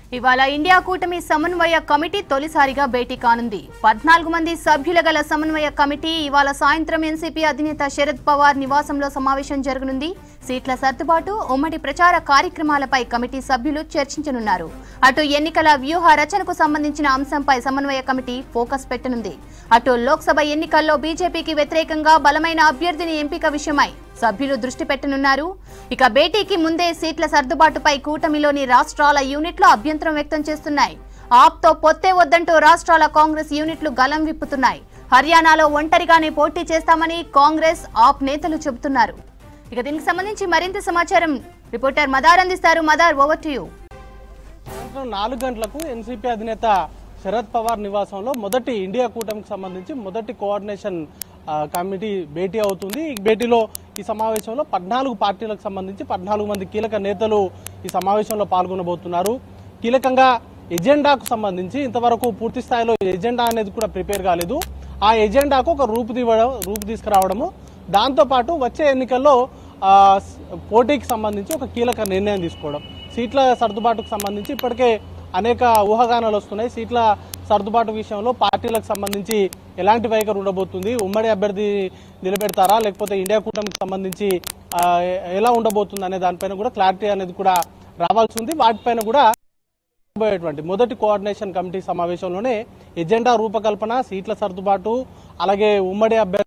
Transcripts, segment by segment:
ఇవాళ ఇండియా కూటమి సమన్వయ కమిటీ తొలిసారిగా భేటీ కానుంది పద్నాలుగు మంది సభ్యుల గల సమన్వయ కమిటీ ఇవాళ సాయంత్రం ఎన్సీపీ అధినేత శరద్ పవార్ నివాసంలో సమావేశం జరగనుంది సీట్ల సర్దుబాటు ఉమ్మడి ప్రచార కార్యక్రమాలపై కమిటీ సభ్యులు చర్చించనున్నారు అటు ఎన్నికల వ్యూహ రచనకు సంబంధించిన అంశంపై సమన్వయ కమిటీ ఫోకస్ పెట్టనుంది అటు లోక్సభ ఎన్నికల్లో బీజేపీకి వ్యతిరేకంగా బలమైన అభ్యర్థిని ఎంపిక విషయమై సభ్యులు దృష్టి పెట్టనున్నారు ఇక భేటీకి ముందే సీట్ల సర్దుబాటుపై కూటమిలోని రాష్ట్రాల యూనిట్లు అభ్యంతరం వ్యక్తం చేస్తున్నాయి ఆప్తో పొత్తే వద్దంటూ రాష్ట్రాల కాంగ్రెస్ యూనిట్లు గలం విప్పుతున్నాయి హర్యానాలో ఒంటరిగానే పోటీ చేస్తామని కాంగ్రెస్ ఆప్ నేతలు చెబుతున్నారు ఇక దీనికి సంబంధించి మరింత సమాచారం రిపోర్టర్ మదార్ అందిస్తారు మదార్ ఓవర్ టు యూ సాయంత్రం నాలుగు గంటలకు ఎన్సీపీ అధినేత శరద్ పవార్ నివాసంలో మొదటి ఇండియా కూటమికి సంబంధించి మొదటి కోఆర్డినేషన్ ఆ, కమిటీ భేటీ అవుతుంది ఈ భేటీలో ఈ సమావేశంలో పద్నాలుగు పార్టీలకు సంబంధించి పద్నాలుగు మంది కీలక నేతలు ఈ సమావేశంలో పాల్గొనబోతున్నారు కీలకంగా ఎజెండాకు సంబంధించి ఇంతవరకు పూర్తి స్థాయిలో ఎజెండా అనేది కూడా ప్రిపేర్ కాలేదు ఆ ఎజెండాకు ఒక రూపు తీవడం రూపు తీసుకురావడము దాంతోపాటు వచ్చే ఎన్నికల్లో ఆ, స్- పోటీకి సంబంధించి ఒక కీలక నిర్ణయం తీసుకోవడం సీట్ల సర్దుబాటుకు సంబంధించి ఇప్పటికే అనేక ఊహాగానాలు వస్తున్నాయి సీట్ల సర్దుబాటు విషయంలో పార్టీలకు సంబంధించి ఎలాంటి వైఖరి ఉండబోతుంది ఉమ్మడి అభ్యర్థి నిలబెడతారా లేకపోతే ఇండియా కూటమికి సంబంధించి ఆ, ఎ- ఎలా ఉండబోతుంది అనే దానిపైన కూడా క్లారిటీ అనేది కూడా రావాల్సి ఉంది వాటిపైన కూడా రాబోయేటువంటి మొదటి కోఆర్డినేషన్ కమిటీ సమావేశంలోనే ఎజెండా రూపకల్పన సీట్ల సర్దుబాటు అలాగే ఉమ్మడి అభ్యర్థి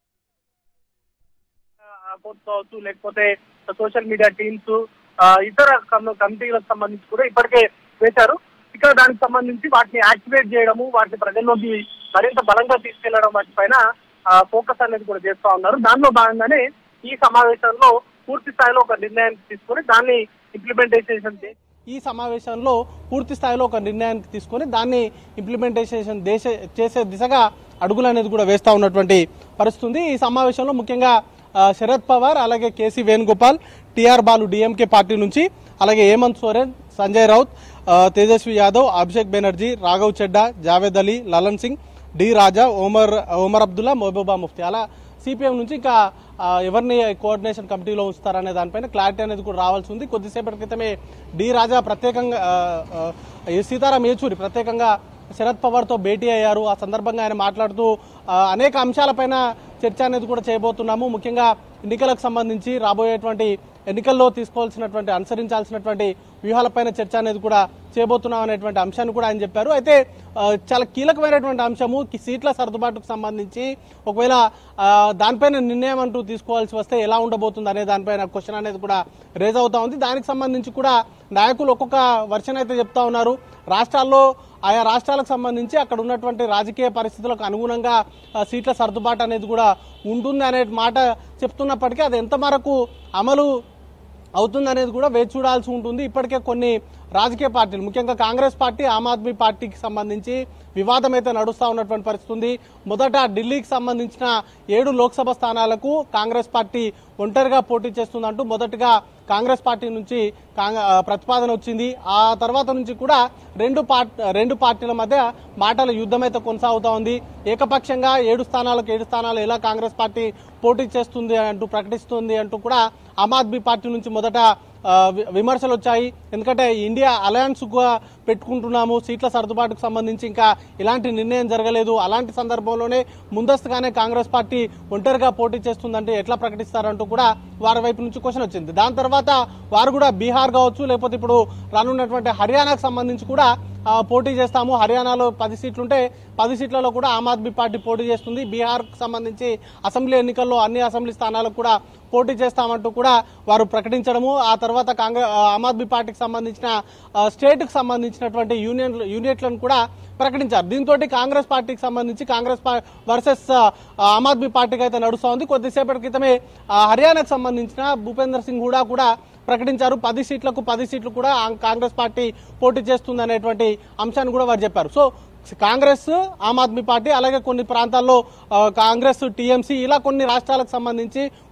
పోస్ట్ కావచ్చు లేకపోతే సోషల్ మీడియా టీమ్స్ ఇతర కమ్- కమిటీలకు సంబంధించి కూడా ఇప్పటికే వేశారు ఇక్కడ దానికి సంబంధించి వాటిని యాక్టివేట్ చేయడము వాటిని ప్రజల్లోకి మరింత బలంగా తీసుకెళ్లడం వాటిపైన ఫోకస్ అనేది కూడా చేస్తా ఉన్నారు దానిలో భాగంగానే ఈ సమావేశంలో పూర్తి స్థాయిలో ఒక నిర్ణయం తీసుకొని దాన్ని ఇంప్లిమెంటేషన్ చేసి ఈ సమావేశంలో పూర్తి స్థాయిలో ఒక నిర్ణయానికి తీసుకొని దాన్ని ఇంప్లిమెంటేషన్ దేశ చేసే దిశగా అడుగులు అనేది కూడా వేస్తా ఉన్నటువంటి పరిస్థితి ఉంది ఈ సమావేశంలో ముఖ్యంగా ఆ, శరద్ పవార్ అలాగే KC Venugopal TR Baalu DMK party నుంచి అలాగే హేమంత్ సోరెన్ సంజయ్ రౌత్ ఆ, తేజస్వి యాదవ్ అభిషేక్ బెనర్జీ రాఘవ్ చెడ్డా జావేద్ అలీ లలన్ సింగ్ డి రాజా ఓమర్ ఓమర్ అబ్దుల్లా మహబూబా ముఫ్తీ అలా సిపిఎం నుంచి ఇంకా ఆ, ఎవరిని కోఆర్డినేషన్ కమిటీలో ఉంచుతారనే దానిపైన క్లారిటీ అనేది కూడా రావాల్సి ఉంది కొద్దిసేపటి క్రితమే డి రాజా ప్రత్యేకంగా ఆ, ఆ, ఈ సీతారాం యేచూరి ప్రత్యేకంగా శరద్ పవార్తో భేటీ అయ్యారు ఆ సందర్భంగా ఆయన మాట్లాడుతూ ఆ, అనేక అంశాలపైన చర్చ అనేది కూడా చేయబోతున్నాము ముఖ్యంగా ఎన్నికలకు సంబంధించి రాబోయేటువంటి ఎన్నికల్లో తీసుకోవాల్సినటువంటి అనుసరించాల్సినటువంటి వ్యూహాలపైన చర్చ అనేది కూడా చేయబోతున్నాం అనేటువంటి అంశాన్ని కూడా ఆయన చెప్పారు అయితే ఆ, చాలా కీలకమైనటువంటి అంశము కి- సీట్ల సర్దుబాటుకు సంబంధించి ఒకవేళ ఆ, దానిపైన నిర్ణయం అంటూ తీసుకోవాల్సి వస్తే ఎలా ఉండబోతుంది అనే దానిపైన క్వశ్చన్ అనేది కూడా రేజ్ అవుతా ఉంది దానికి సంబంధించి కూడా నాయకులు ఒక్కొక్క వర్షన్ అయితే చెప్తా ఉన్నారు రాష్ట్రాల్లో ఆయా రాష్ట్రాలకు సంబంధించి అక్కడ ఉన్నటువంటి రాజకీయ పరిస్థితులకు అనుగుణంగా ఆ, సీట్ల సర్దుబాటు అనేది కూడా ఉంటుంది అనే మాట చెప్తున్నప్పటికీ అది ఎంత మేరకు అమలు అవుతుంది అనేది కూడా వేచి చూడాల్సి ఉంటుంది ఇప్పటికే కొన్ని రాజకీయ పార్టీలు ముఖ్యంగా కాంగ్రెస్ పార్టీ ఆమ్ ఆద్మీ పార్టీకి సంబంధించి వివాదం అయితే నడుస్తా ఉన్నటువంటి పరిస్థితి ఉంది మొదట ఢిల్లీకి సంబంధించిన ఏడు లోక్సభ స్థానాలకు కాంగ్రెస్ పార్టీ ఒంటరిగా పోటీ చేస్తుందంటూ మొదటగా కాంగ్రెస్ పార్టీ నుంచి కాంగ్- ఆ, ప్రతిపాదన వచ్చింది ఆ తర్వాత నుంచి కూడా రెండు పార్ట్ రెండు పార్టీల మధ్య మాటల యుద్ధం అయితే కొనసాగుతా ఉంది ఏకపక్షంగా ఏడు స్థానాలకు ఏడు స్థానాలు ఎలా కాంగ్రెస్ పార్టీ పోటీ చేస్తుంది అంటూ ప్రకటిస్తుంది అంటూ కూడా ఆమ్ ఆద్మీ పార్టీ నుంచి మొదట ఆ, వి- విమర్శలు వచ్చాయి ఎందుకంటే ఇండియా అలయన్స్ గా పెట్టుకుంటున్నాము సీట్ల సర్దుబాటుకు సంబంధించి ఇంకా ఇలాంటి నిర్ణయం జరగలేదు అలాంటి సందర్భంలోనే ముందస్తుగానే కాంగ్రెస్ పార్టీ ఒంటరిగా పోటీ చేస్తుందంటే ఎట్లా ప్రకటిస్తారంటూ కూడా వారి వైపు నుంచి క్వశ్చన్ వచ్చింది దాని తర్వాత వారు కూడా బీహార్ కావచ్చు లేకపోతే ఇప్పుడు రానున్నటువంటి హర్యానాకు సంబంధించి కూడా ఆ, పోటీ చేస్తాము హర్యానాలో పది సీట్లుంటే పది సీట్లలో కూడా ఆమ్ ఆద్మీ పార్టీ పోటీ చేస్తుంది బీహార్కు సంబంధించి అసెంబ్లీ ఎన్నికల్లో అన్ని అసెంబ్లీ స్థానాలకు కూడా పోటీ చేస్తామంటూ కూడా వారు ప్రకటించడము ఆ తర్వాత కాంగ్రెస్ ఆమ్ ఆద్మీ పార్టీకి సంబంధించిన ఆ, స్టేట్కి సంబంధించినటువంటి యూనియన్ యూనిట్లను కూడా ప్రకటించారు దీంతో కాంగ్రెస్ పార్టీకి సంబంధించి కాంగ్రెస్ పా- వర్సెస్ ఆ, ఆమ్ ఆద్మీ పార్టీకి అయితే నడుస్తూ ఉంది కొద్దిసేపటి క్రితమే ఆ, హర్యానాకు సంబంధించిన భూపేందర్ సింగ్ హూడా కూడా ప్రకటించారు పది సీట్లకు పది సీట్లు కూడా ఆ- కాంగ్రెస్ పార్టీ పోటీ చేస్తుంది అనేటువంటి అంశాన్ని కూడా వారు చెప్పారు సో కాంగ్రెస్ ఆమ్ ఆద్మీ పార్టీ అలాగే కొన్ని ప్రాంతాల్లో ఆ, కాంగ్రెస్ టీఎంసీ ఇలా కొన్ని రాష్ట్రాలకు సంబంధించి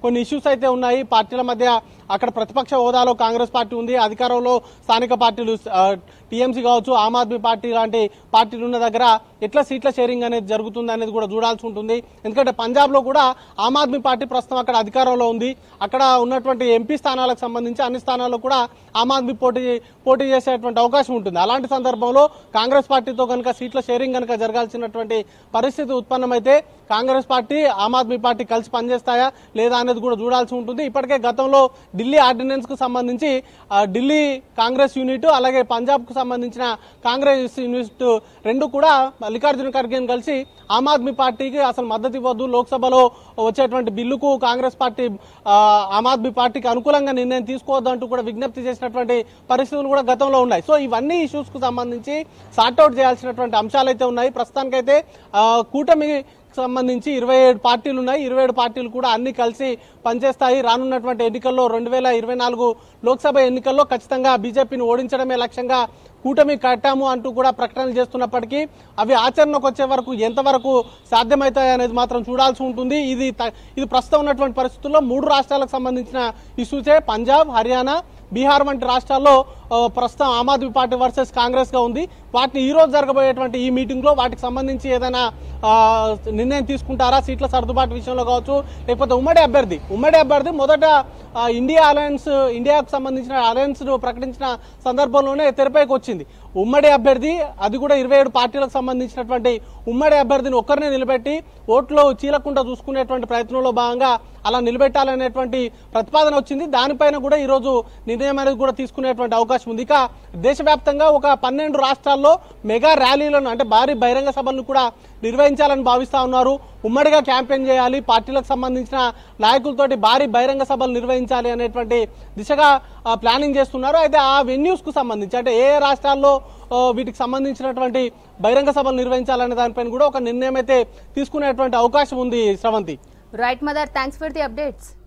కొన్ని ఇష్యూస్ అయితే ఉన్నాయి పార్టీల మధ్య అక్కడ ప్రతిపక్ష హోదాలో కాంగ్రెస్ పార్టీ ఉంది అధికారంలో స్థానిక పార్టీలు టీఎంసీ కావచ్చు ఆమ్ ఆద్మీ పార్టీ లాంటి పార్టీలు ఉన్న దగ్గర ఎట్లా సీట్ల షేరింగ్ అనేది జరుగుతుంది అనేది కూడా చూడాల్సి ఉంటుంది ఎందుకంటే పంజాబ్ లో కూడా ఆమ్ ఆద్మీ పార్టీ ప్రస్తుతం అక్కడ అధికారంలో ఉంది అక్కడ ఉన్నటువంటి ఎంపీ స్థానాలకు సంబంధించి అన్ని స్థానాల్లో కూడా ఆమ్ ఆద్మీ పోటీ పోటీ చేసేటువంటి అవకాశం ఉంటుంది అలాంటి సందర్భంలో కాంగ్రెస్ పార్టీతో కనుక సీట్ల షేరింగ్ కనుక జరగాల్సినటువంటి పరిస్థితి ఉత్పన్నమైతే కాంగ్రెస్ పార్టీ ఆమ్ ఆద్మీ పార్టీ కలిసి పనిచేస్తాయా లేదా అనేది కూడా చూడాల్సి ఉంటుంది ఇప్పటికే గతంలో ఢిల్లీ ఆర్డినెన్స్ కు సంబంధించి ఆ, ఢిల్లీ కాంగ్రెస్ యూనిట్ అలాగే పంజాబ్ కు సంబంధించిన కాంగ్రెస్ యూనిట్ రెండు కూడా మల్లికార్జున ఖర్గేని కలిసి ఆమ్ ఆద్మీ పార్టీకి అసలు మద్దతు ఇవ్వద్దు లోక్సభలో వచ్చేటువంటి బిల్లుకు కాంగ్రెస్ పార్టీ ఆ, ఆమ్ ఆద్మీ పార్టీకి అనుకూలంగా నిర్ణయం తీసుకోవద్దు అంటూ కూడా విజ్ఞప్తి చేసినటువంటి పరిస్థితులు కూడా గతంలో ఉన్నాయి సో ఇవన్నీ ఇష్యూస్ కు సంబంధించి సార్ట్అవుట్ చేయాల్సినటువంటి అంశాలు అయితే ఉన్నాయి ప్రస్తుతానికైతే ఆ, కూటమి సంబంధించి ఇరవై ఏడు పార్టీలు ఉన్నాయి ఇరవై ఏడు పార్టీలు కూడా అన్ని కలిసి పనిచేస్తాయి రానున్నటువంటి ఎన్నికల్లో రెండు వేల ఇరవై నాలుగు లోక్సభ ఎన్నికల్లో ఖచ్చితంగా బీజేపీని ఓడించడమే లక్ష్యంగా కూటమి కట్టాము అంటూ కూడా ప్రకటనలు చేస్తున్నప్పటికీ అవి ఆచరణకు వచ్చే వరకు ఎంతవరకు సాధ్యమవుతాయి అనేది మాత్రం చూడాల్సి ఉంటుంది ఇది త- ఇది ప్రస్తుతం ఉన్నటువంటి పరిస్థితుల్లో మూడు రాష్ట్రాలకు సంబంధించిన ఇష్యూసే పంజాబ్ హర్యానా బీహార్ వంటి రాష్ట్రాల్లో ఆ, ప్రస్తుతం ఆమ్ ఆద్మీ పార్టీ వర్సెస్ కాంగ్రెస్ గా ఉంది వాటిని ఈ రోజు జరగబోయేటువంటి ఈ మీటింగ్ లో వాటికి సంబంధించి ఏదైనా ఆ, నిర్ణయం తీసుకుంటారా సీట్ల సర్దుబాటు విషయంలో కావచ్చు లేకపోతే ఉమ్మడి అభ్యర్థి ఉమ్మడి అభ్యర్థి మొదట ఆ, ఇండియా అలయన్స్ ఇండియాకు సంబంధించిన అలయన్స్ ను ప్రకటించిన సందర్భంలోనే తెరపైకి వచ్చింది ఉమ్మడి అభ్యర్థి అది కూడా ఇరవై ఏడు పార్టీలకు సంబంధించినటువంటి ఉమ్మడి అభ్యర్థిని ఒక్కరినే నిలబెట్టి ఓట్లు చీలకుండా చూసుకునేటువంటి ప్రయత్నంలో భాగంగా అలా నిలబెట్టాలనేటువంటి ప్రతిపాదన వచ్చింది దానిపైన కూడా ఈ రోజు నిర్ణయం అనేది కూడా తీసుకునేటువంటి అవకాశం ఉంది ఇక దేశవ్యాప్తంగా ఒక పన్నెండు రాష్ట్రాల్లో మెగా ర్యాలీలను అంటే భారీ బహిరంగ సభలను కూడా నిర్వహించాలని భావిస్తా ఉన్నారు ఉమ్మడిగా క్యాంపెయిన్ చేయాలి పార్టీలకు సంబంధించిన నాయకులతోటి భారీ బహిరంగ సభలు నిర్వహించాలి అనేటువంటి దిశగా ఆ, ప్లానింగ్ చేస్తున్నారు అయితే ఆ వెన్యూస్ కు సంబంధించి అంటే ఏ ఏ రాష్ట్రాల్లో ఆ, వీటికి సంబంధించినటువంటి బహిరంగ సభలు నిర్వహించాలనే దానిపైన కూడా ఒక నిర్ణయం అయితే తీసుకునేటువంటి అవకాశం ఉంది Sravanthi right mother thanks for the updates